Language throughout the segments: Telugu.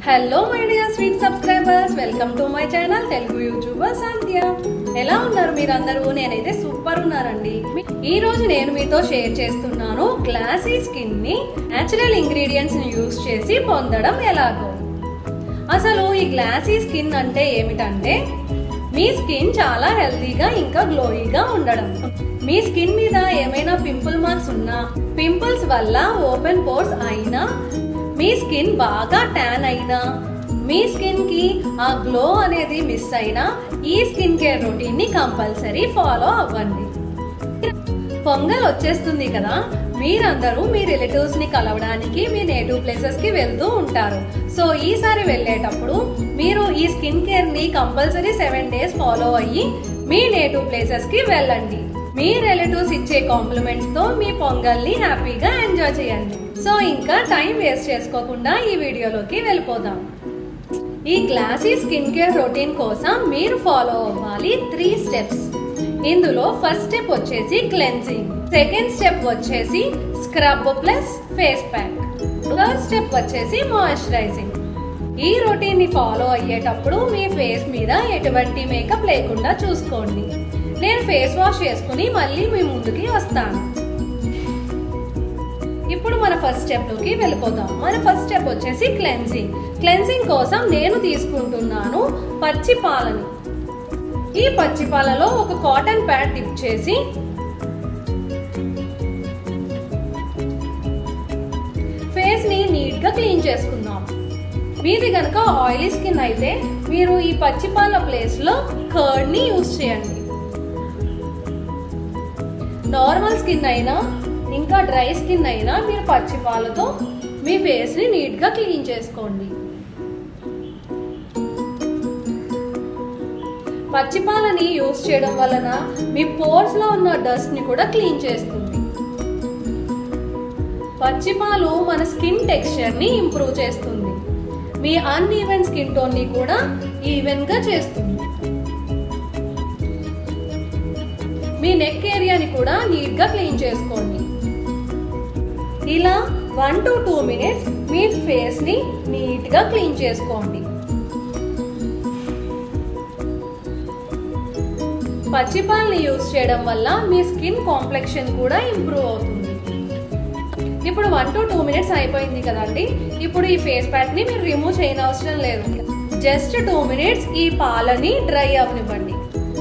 hello my dear sweet subscribers welcome to my channel Telugu YouTuber Sandhya ఎలా ఉన్నారు మీరందరూ నేనైతే సూపర్ ఉన్నానండి ఈ రోజు నేను మీతో షేర్ చేస్తున్నాను గ్లాసీ స్కిన్ ని నేచురల్ ఇంగ్రీడియంట్స్ ని యూస్ చేసి పొందడం ఎలాగో అసలు ఈ గ్లాసీ స్కిన్ అంటే ఏమిటంటే మీ స్కిన్ చాలా హెల్తీగా ఇంకా గ్లోయిగా ఉండడం మీ స్కిన్ మీద ఏమైనా పింపుల్ మార్క్స్ ఉన్నా పింపుల్స్ వల్ల ఓపెన్ పోర్స్ అయినా మీ స్కిన్ బాగా ట్యాన్ అయినా మీ స్కిన్ కి ఆ గ్లో అనేది మిస్ అయినా ఈ స్కిన్ కేర్ రొటీన్ ని కంపల్సరీ ఫాలో అవ్వండి పొంగల్ వచ్చేస్తుంది కదా మీరందరూ మీ రిలేటివ్స్ ని కలవడానికి మీ నేటివ్ ప్లేసెస్ కి వెళ్తూ ఉంటారు సో ఈసారి వెళ్ళేటప్పుడు మీరు ఈ స్కిన్ కేర్ ని కంపల్సరీ సెవెన్ డేస్ ఫాలో అయ్యి మీ నేటివ్ ప్లేసెస్ కి వెళ్ళండి మీ రిలేటివ్స్ ఇచ్చే కాంప్లిమెంట్స్ తో మీ పొంగల్ ని హ్యాపీగా ఎంజాయ్ చేయండి సో ఇంకా టైం వేస్ట్ చేసుకోకుండా ఈ వీడియోలోకి వెళ్ళిపోదాం ఈ గ్లాసీ స్కిన్ కేర్ రొటీన్ కోసం మీరు ఫాలో అవ్వాలి త్రీ స్టెప్స్ ఇందులో ఫస్ట్ స్టెప్ వచ్చేసి క్లెన్సింగ్ సెకండ్ స్టెప్ వచ్చేసి scrub plus face pack third step వచ్చేసి మాయిశ్చరైజింగ్ ఈ రొటీన్ ని ఫాలో అయ్యేటప్పుడు మీ ఫేస్ మీద ఎటువంటి మేకప్ లేకుండా చూసుకోండి నేను ఫేస్ వాష్ చేసుకుని మళ్ళీ మీ ముందుకి వస్తాను ఇప్పుడు మన ఫస్ట్ స్టెప్ లోకి వెళ్ళిపోతాం మన ఫస్ట్ స్టెప్ వచ్చేసి క్లెన్సింగ్ క్లెన్సింగ్ కోసం నేను తీసుకుంటున్నాను పచ్చి పాలని ఈ పచ్చి పాలలో ఒక కాటన్ ప్యాడ్ డిప్ చేసి ఫేస్ ని నీట్ గా క్లీన్ చేసుకుందాం మీది కనుక ఆయిలీ స్కిన్ అయితే మీరు ఈ పచ్చి పాల ప్లేస్ లో కర్డ్ ని యూస్ చేయండి నార్మల్ స్కిన్ అయినా ఇంకా డ్రై స్కిన్ అయినా మీరు పచ్చి పాలతో మీ ఫేస్ ని నీట్ గా క్లీన్ చేసుకోండి పచ్చిపాలని యూస్ చేయడం వలన మీ పోర్స్ లో ఉన్న డస్ట్ ని కూడా క్లీన్ చేస్తుంది పచ్చిపాలు మన స్కిన్ టెక్స్చర్ ని ఇంప్రూవ్ చేస్తుంది మీ అన్ఈవెన్ స్కిన్ టోన్ ని కూడా ఈవెన్ గా చేస్తుంది మీ నెక్ ఏరియాని కూడా నీట్ గా క్లీన్ చేసుకోండి ఇలా వన్ టు టూ మినిట్స్ మీ ఫేస్ ని నీట్ గా క్లీన్ చేసుకోండి పచ్చిపాలని యూస్ చేయడం వల్ల మీ స్కిన్ కాంప్లెక్షన్ కూడా ఇంప్రూవ్ అవుతుంది ఇప్పుడు వన్ టు టూ మినిట్స్ అయిపోయింది కదండి ఇప్పుడు ఈ ఫేస్ ప్యాక్ ని మీరు రిమూవ్ చేయనవసరం లేదు జస్ట్ టూ మినిట్స్ ఈ పాలని డ్రై అవనివ్వండి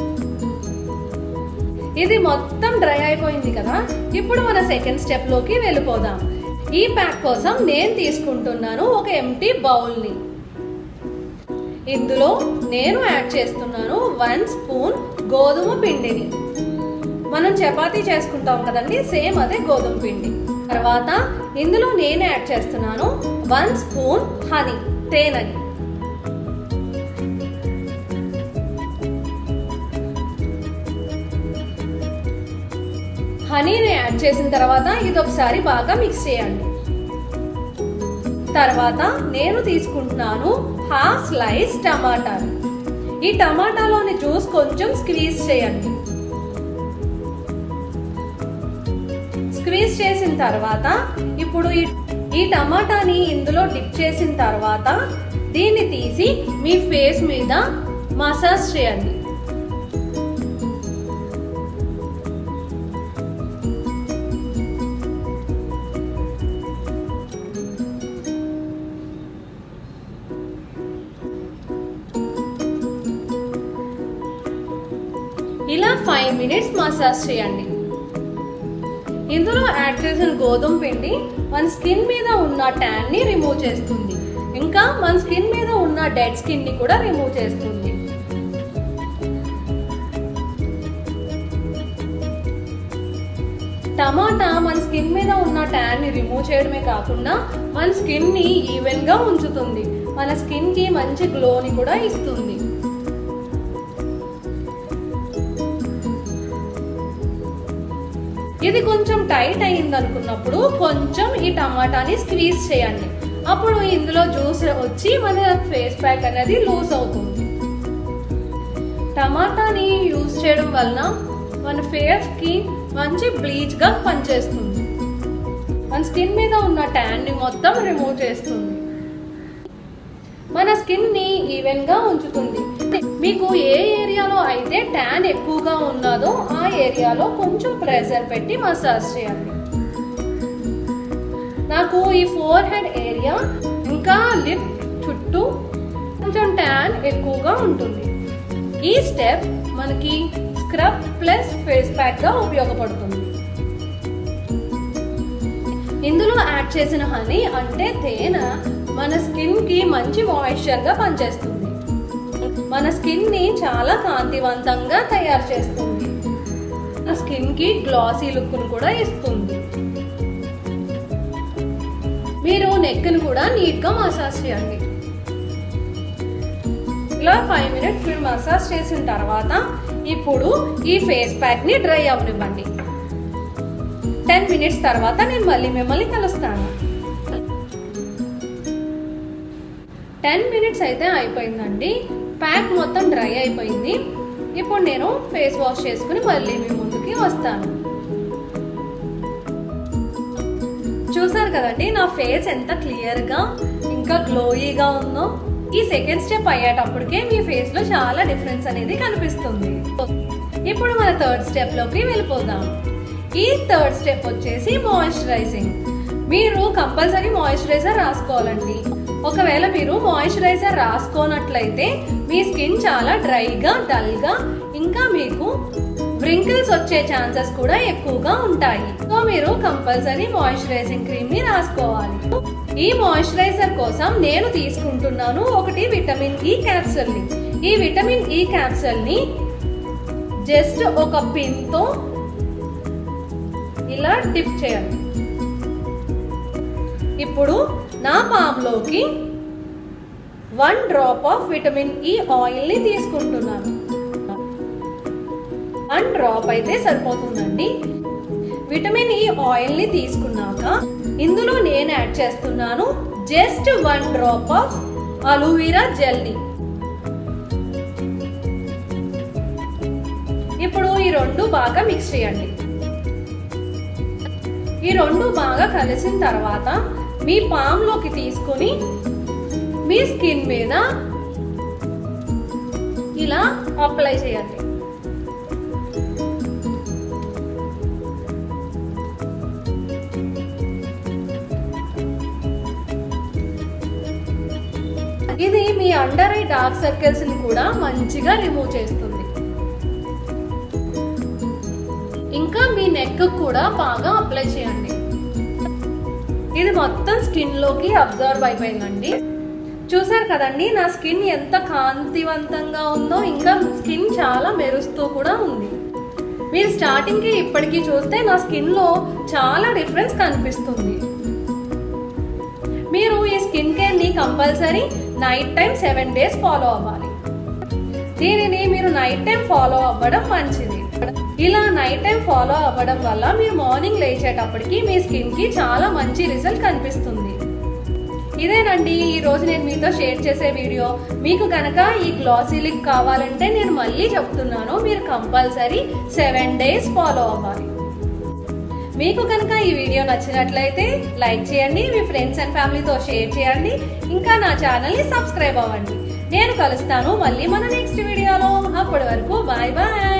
ఇది మొత్తం డ్రై అయిపోయింది కదా ఇప్పుడు మన సెకండ్ స్టెప్ లోకి వెళ్ళిపోదాం ఈ ప్యాక్ కోసం నేను తీసుకుంటున్నాను ఒక ఎంటీ బౌల్ ని ఇందులో నేను యాడ్ చేస్తున్నాను వన్ స్పూన్ గోధుమ పిండిని మనం చపాతీ చేసుకుంటాం కదండి సేమ్ అదే గోధుమ పిండి తర్వాత ఇందులో నేను యాడ్ చేస్తున్నాను వన్ స్పూన్ హనీ తేనెని హనీని యాడ్ చేసిన తర్వాత ఇది ఒకసారి బాగా మిక్స్ చేయండి తర్వాత నేను తీసుకుంటున్నాను హాఫ్ స్లైస్ టమాటాలు ఈ టమాటాలోని జ్యూస్ కొంచెం స్క్వీజ్ చేయండి స్క్వీజ్ చేసిన తర్వాత ఇప్పుడు ఈ ఈ టమాటాని ఇందులో డిప్ చేసిన తర్వాత దీన్ని తీసి మీ ఫేస్ మీద మసాజ్ చేయండి ఇలా ఫైవ్ మినిట్స్ మసాజ్ చేయండి ఇందులో యాడ్ చేసిన గోధుమ పిండి మన స్కిన్ మీద ఉన్న ట్యాన్ ని రిమూవ్ చేస్తుంది ఇంకా మన స్కిన్ మీద ఉన్న డెడ్ స్కిన్ ని కూడా రిమూవ్ చేస్తుంది టమాటా మన స్కిన్ మీద ఉన్న ట్యాన్ ని రిమూవ్ చేయడమే కాకుండా మన స్కిన్ ని ఈవెన్ గా ఉంచుతుంది మన స్కిన్ కి మంచి గ్లోని కూడా ఇస్తుంది ఇది కొంచెం టైట్ అయింది అనుకున్నప్పుడు కొంచెం ఈ టమాటాని స్క్వీజ్ చేయండి అప్పుడు ఇందులో జ్యూస్ వచ్చి మన ఫేస్ ప్యాక్ అనేది లూజ్ అవుతుంది టమాటాని యూజ్ చేయడం వలన మన ఫేస్ కి మంచి బ్లీచ్ గా పనిచేస్తుంది మన స్కిన్ మీద ఉన్న ట్యాన్ ని మొత్తం రిమూవ్ చేస్తుంది స్కిన్ ని ఈవెన్ గా ఉంచుతుంది మీకు ఏ ఏరియాలో అయితే ట్యాన్ ఎక్కువగా ఉన్నదో ఆ ఏరియాలో కొంచెం ప్రెషర్ పెట్టి మసాజ్ చేయండి నాకు ఈ ఫోర్ హెడ్ ఏరియా ఇంకా లిప్ చుట్టూ కొంచెం ట్యాన్ ఎక్కువగా ఉంటుంది ఈ స్టెప్ మనకి స్క్రబ్ ప్లస్ ఫేస్ ప్యాక్ గా ఉపయోగపడుతుంది ఇందులో యాడ్ చేసిన హనీ అంటే తేనె మన స్కిన్ కి మంచి మాయిశ్చర్ గా పనిచేస్తుంది మన స్కిన్ ని చాలా కాంతివంతంగా తయారు చేస్తుంది మన స్కిన్ కి గ్లాసీ లుక్ ను కూడా ఇస్తుంది మీరు నెక్ ను కూడా నీట్ గా మసాజ్ చేయండి ఇలా ఫైవ్ మినిట్స్ మీరు మసాజ్ చేసిన తర్వాత ఇప్పుడు ఈ ఫేస్ ప్యాక్ ని డ్రై అవ్వనివ్వండి టెన్ మినిట్స్ తర్వాత నేను మళ్ళీ మిమ్మల్ని కలుస్తాను టెన్ మినిట్స్ అయితే అయిపోయిందండి ప్యాక్ మొత్తం డ్రై అయిపోయింది ఇప్పుడు నేను ఫేస్ వాష్ చేసుకుని మళ్ళీ మీ ముందుకి వస్తాను చూసారు కదండి నా ఫేస్ ఎంత క్లియర్గా ఇంకా గ్లోయీగా ఉందో ఈ సెకండ్ స్టెప్ అయ్యేటప్పటికే మీ ఫేస్ లో చాలా డిఫరెన్స్ అనేది కనిపిస్తుంది ఇప్పుడు మన థర్డ్ స్టెప్ లోకి వెళ్ళిపోదాం ఈ థర్డ్ స్టెప్ వచ్చేసి మాయిశ్చరైజింగ్ మీరు కంపల్సరీ మాయిశ్చరైజర్ రాసుకోవాలండి ఒకవేళ మీరు మాయిశ్చరైజర్ రాసుకోనట్లయితే మీ స్కిన్ చాలా డ్రైగా డల్గా ఇంకా మీకు వ్రింకిల్స్ వచ్చే ఛాన్సెస్ కూడా ఎక్కువగా ఉంటాయి సో మీరు కంపల్సరీ మాయిశ్చరైజింగ్ క్రీమ్ ని రాసుకోవాలి ఈ మాయిశ్చరైజర్ కోసం నేను తీసుకుంటున్నాను ఒకటి విటమిన్ ఈ క్యాప్సూల్ ని ఈ విటమిన్ ఈ క్యాప్సూల్ ని జస్ట్ ఒక పిన్ తో ఇలా డిప్ చేయండి ఇప్పుడు నా పామ్లోకి one drop of vitamin E oil ని తీసుకుంటున్నాను వన్ డ్రాప్ అయితే సరిపోతుందండి విటమిన్ ఈ ఆయిల్ ని తీసుకున్నాక ఇందులో నేను యాడ్ చేస్తున్నాను just one drop of aloe vera gel ని ఇప్పుడు ఈ రెండు బాగా మిక్స్ చేయండి ఈ రెండు బాగా కలిసిన తర్వాత మీ పామ్లోకి తీసుకుని మీ స్కిన్ మీద ఇలా అప్లై చేయండి ఇది మీ అండర్ ఐ డార్క్ సర్కిల్స్ ని కూడా మంచిగా రిమూవ్ చేస్తుంది ఇంకా మీ నెక్ కూడా బాగా అప్లై చేయండి ఇది మొత్తం స్కిన్ లోకి అబ్జర్వ్ అయిపోయిందండి చూసారు కదండి నా స్కిన్ ఎంత కాంతివంతంగా ఉందో ఇంకా స్కిన్ చాలా మెరుస్తూ కూడా ఉంది మీరు స్టార్టింగ్ కి ఇప్పటికీ చూస్తే నా స్కిన్ లో చాలా డిఫరెన్స్ కనిపిస్తుంది మీరు ఈ స్కిన్ కేర్ ని compulsory night time seven days follow అవ్వాలి దీనిని మీరు నైట్ టైం ఫాలో అవ్వడం మంచిది ఇలా నైట్ టైం ఫాలో అవ్వడం వల్ల మీరు మార్నింగ్ లేచేటప్పటికి మీ స్కిన్ కి చాలా మంచి రిజల్ట్ కనిపిస్తుంది ఇదేనండి ఈ రోజు నేను మీతో షేర్ చేసే వీడియో మీకు గనక ఈ గ్లాసీ లిక్ కావాలంటే నేను మళ్ళీ చెప్తున్నాను మీరు కంపల్సరీ సెవెన్ డేస్ ఫాలో అవ్వాలి మీకు కనుక ఈ వీడియో నచ్చినట్లయితే లైక్ చేయండి మీ ఫ్రెండ్స్ అండ్ ఫ్యామిలీతో షేర్ చేయండి ఇంకా నా ఛానల్ని సబ్స్క్రైబ్ అవ్వండి నేను కలుస్తాను మళ్ళీ మన నెక్స్ట్ వీడియోలో అప్పటి వరకు బాయ్ బాయ్